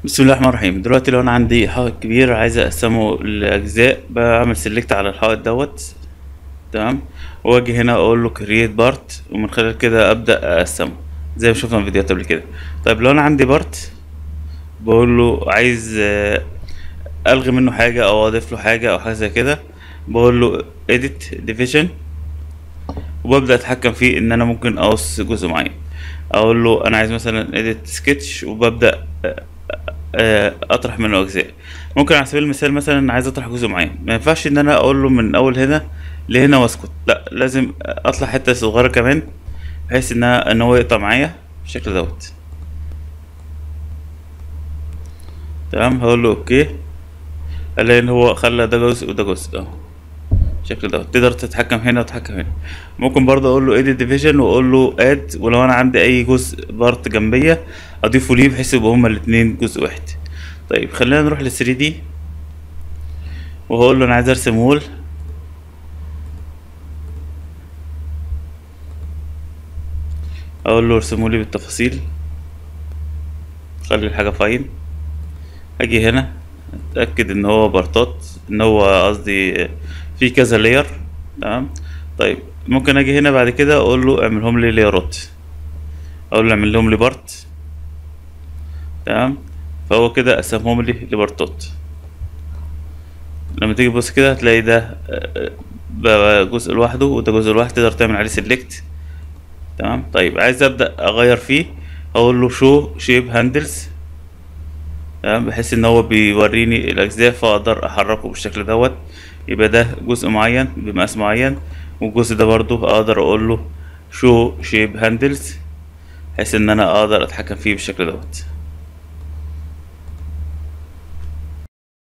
بسم الله الرحمن الرحيم دلوقتي لو انا عندي حائط كبير عايز اقسمه لاجزاء بعمل سيلكت على الحائط دوت تمام واجي هنا اقول له كرييت بارت ومن خلال كده ابدا اقسمه زي ما شفنا في فيديوهات قبل كده طيب لو انا عندي بارت بقول له عايز آه، الغي منه حاجه او اضيف له حاجه او حاجه زي كده بقول له edit division وببدا اتحكم فيه ان انا ممكن اقص جزء معين اقول له انا عايز مثلا edit sketch وببدا آه، اطرح منه اجزاء ممكن على سبيل المثال مثلا عايز اطرح جزء معين ما ينفعش ان انا اقول له من اول هنا لهنا واسكت لا لازم اطلع حته صغيره كمان بحيث ان ان هو يقطع معايا بالشكل دوت تمام هقول له اوكي الاقي ان هو خلى ده جزء وده جزء اهو بالشكل دوت تقدر تتحكم هنا وتتحكم هنا ممكن برضه اقول له edit division واقول له add ولو انا عندي اي جزء بارت جنبيه اضيفه ليه بحيث يبقى هما الاتنين جزء واحد طيب خلينا نروح لل 3 دي وهقول له انا عايز ارسم وول اقول له ارسمه لي بالتفاصيل خلي الحاجه فاين اجي هنا اتاكد ان هو بارتات ان هو قصدي في كذا لاير تمام طيب ممكن اجي هنا بعد كده اقول له اعملهم لي لايرات اقول له اعمل لهم لي بارت تمام فهو كده قسمهم لي لبارتات لما تيجي تبص كده هتلاقي ده آه، آه، بقى جزء لوحده وده جزء لوحده تقدر تعمل عليه سيلكت تمام طيب عايز ابدا اغير فيه اقول له شو شيب هاندلز تمام بحيث ان هو بيوريني الاجزاء فاقدر احركه بالشكل دوت يبقى ده جزء معين بمقاس معين والجزء ده برضو اقدر اقول له شو شيب هاندلز بحيث ان انا اقدر اتحكم فيه بالشكل دوت